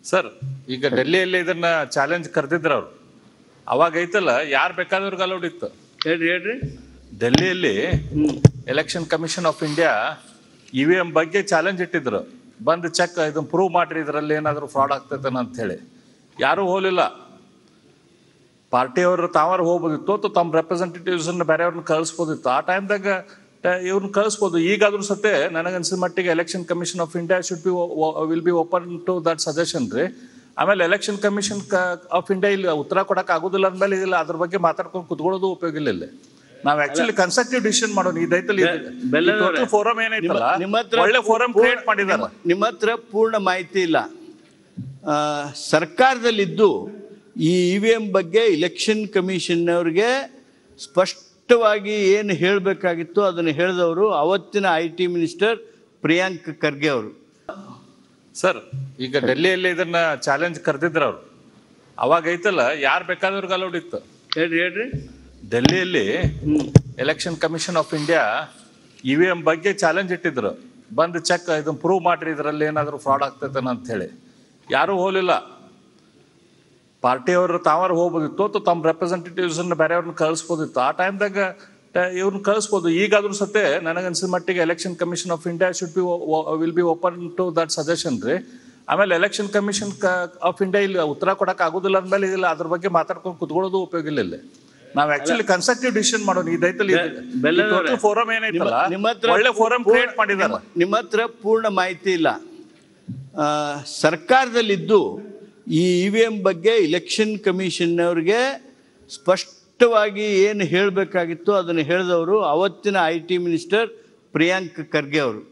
sir ಈಗ ಡೆಲ್ಲಿಯಲ್ಲಿ ಇದನ್ನ challenge ಕರೆದಿದ್ರು ಅವ್ರು ಅವಾಗ ಐತಲ್ಲ ಯಾರು ಬೇಕಾದವ್ರಿಗೆ ಅಲೌಡ್ ಇತ್ತು ಹೇಳ್ರಿ ಹೇಳ್ರಿ ಡೆಲ್ಲಿಯಲ್ಲಿ election commission of India E V M ಬಗ್ಗೆ ಚಾಲೆಂಜ್ ಇಟ್ಟಿದ್ರು ಬಂದು ಚೆಕ್ ಇದನ್ನ ಪ್ರೂವ್ ಮಾಡ್ರಿ ಇದರಲ್ಲಿ ಏನಾದರೂ ಫ್ರಾಡ್ ಆಗ್ತೈತೇನೋ ಅಂತ ಹೇಳಿ ಯಾರೂ ಹೋಗಲಿಲ್ಲ ಪಾರ್ಟಿಯವರು ತಾವಾರು ಹೋಗ್ಬೋದಿತ್ತು ಅಥವಾ ತಮ್ಮ ರೆಪ್ರೆಸೆಂಟೇಟಿವ್ಸನ್ನ ಬೇರೆಯವ್ರನ್ನ ಕಳಿಸ್ಬೋದಿತ್ತು ಆ ಟೈಮ್ದಾಗ ಇವ್ರನ್ನ ಕಳಿಸ್ಬೋದು ಈಗಾದ್ರೂ ಸತೆ ನನಗನ್ಸಿದ ಮಟ್ಟಿಗೆ election commission of India should be will be open to that suggestion ರೀ ಆಮೇಲೆ ಎಲೆಕ್ಷನ್ ಕಮಿಷನ್ ಆಫ್ ಇಂಡಿಯಾ ಇಲ್ಲಿ ಉತ್ತರ ಕೊಡಕ್ಕೆ ಆಗೋದಿಲ್ಲ ಅಂದಮೇಲೆ ಇಲ್ಲ ಅದ್ರ ಬಗ್ಗೆ ಮಾತಾಡ್ಕೊಂಡು ಕುತ್ಕೊಳ್ಳೋದು ಉಪಯೋಗ ಇಲ್ಲ ಇಲ್ಲಿ ನಾವು ಆಕ್ಚುಲಿ ಕನ್ಸ್ಟ್ರಕ್ಟಿವ್ ಡಿಸಿಷನ್ ಮಾಡೋಣ ಇದೈತಲ್ಲ ಬೆಲ್ಲದವ್ರೆ, ಫೋರಮ್ ಏನೈತಲ್ಲ ನಿಮ್ಮ- ನಿಮ್ಮ ಹತ್ರ ಒಳ್ಳೆ ಫೋರಮ್ ಪೂರ್ಣ- ಕ್ರಿಯೇಟ್ ಮಾಡಿದಾರ ನಿಮ್ಮ- ನಿಮ್ಮ ಹತ್ರ ಪೂರ್ಣ ಮಾಹಿತಿ ಇಲ್ಲ ಆ, ಸರ್ಕಾರದಲ್ಲಿದ್ದು ಈ ಇ ವಿ ಎಂ ಬಗ್ಗೆ ಇಲೆಕ್ಷನ್ ಕಮಿಷನ್ನವ್ರಿಗೆ ಸ್ಪಷ್ಟವಾಗಿ ಏನು ಹೇಳಬೇಕಾಗಿತ್ತು ಅದನ್ನು ಹೇಳಿದವರು ಅವತ್ತಿನ I T minister Priyank Kharge ಅವರು ಸರ್ ಈಗ ಡೆಲ್ಲಿಯಲ್ಲಿ ಇದನ್ನ ಚಾಲೆಂಜ್ ಕರೆದಿದ್ರು ಅವ್ರು ಅವಾಗ ಐತಲ್ಲ ಯಾರು ಬೇಕಾದವ್ರಿಗೆ ಅಲೌಡ್ ಇತ್ತು ಹೇಳ್ರಿ ಹೇಳ್ರಿ ಡೆಲ್ಲಿಯಲ್ಲಿ election commission of India E V M ಬಗ್ಗೆ ಚಾಲೆಂಜ್ ಇಟ್ಟಿದ್ರು ಬಂದು ಚೆಕ್ ಇದನ್ನ ಪ್ರೂವ್ ಮಾಡ್ರಿ ಇದರಲ್ಲಿ ಏನಾದರೂ ಫ್ರಾಡ್ ಆಗ್ತೈತೇನೋ ಅಂತ ಹೇಳಿ ಯಾರೂ ಹೋಗಲಿಲ್ಲ ಪಾರ್ಟಿಯವರು ತಾವಾರು ಹೋಗ್ಬೋದಿತ್ತು ಅಥವಾ ತಮ್ಮ ರೆಪ್ರೆಸೆಂಟೇಟಿವ್ಸನ್ನ ಬೇರೆಯವ್ರನ್ನ ಕಳಿಸ್ಬೋದಿತ್ತು ಆ ಟೈಮ್ದಾಗ ಇವ್ರನ್ನ ಕಳಿಸ್ಬೋದು ಈಗಾದ್ರೂ ಸತೆ ನನಗನ್ಸಿದ ಮಟ್ಟಿಗೆ election commission of India should be will be open to that suggestion ರೀ ಆಮೇಲೆ ಎಲೆಕ್ಷನ್ ಕಮಿಷನ್ ಆಫ್ ಇಂಡಿಯಾ ಇಲ್ಲಿ ಉತ್ತರ ಕೊಡಕ್ಕೆ ಆಗೋದಿಲ್ಲ ಅಂದಮೇಲೆ ಇಲ್ಲ ಅದ್ರ ಬಗ್ಗೆ ಮಾತಾಡ್ಕೊಂಡು ಕುತ್ಕೊಳ್ಳೋದು ಉಪಯೋಗ ಇಲ್ಲ ಇಲ್ಲಿ ನಾವು ಆಕ್ಚುಲಿ ಕನ್ಸ್ಟ್ರಕ್ಟಿವ್ ಡಿಸಿಷನ್ ಮಾಡೋಣ ಇದೈತಲ್ಲ ಬೆಲ್ಲದವ್ರೆ, ಫೋರಮ್ ಏನೈತಲ್ಲ ನಿಮ್ಮ- ನಿಮ್ಮ ಹತ್ರ ಒಳ್ಳೆ ಫೋರಮ್ ಪೂರ್ಣ- ಕ್ರಿಯೇಟ್ ಮಾಡಿದಾರ ನಿಮ್ಮ- ನಿಮ್ಮ ಹತ್ರ ಪೂರ್ಣ ಮಾಹಿತಿ ಇಲ್ಲ ಆ, ಸರ್ಕಾರದಲ್ಲಿದ್ದು ಈ ಇ ವಿ ಎಂ ಬಗ್ಗೆ ಇಲೆಕ್ಷನ್ ಕಮಿಷನ್ನವ್ರಿಗೆ ಸ್ಪಷ್ಟವಾಗಿ ಏನು ಹೇಳಬೇಕಾಗಿತ್ತು ಅದನ್ನು ಹೇಳಿದವರು ಅವತ್ತಿನ I T minister Priyank Kharge ಅವರು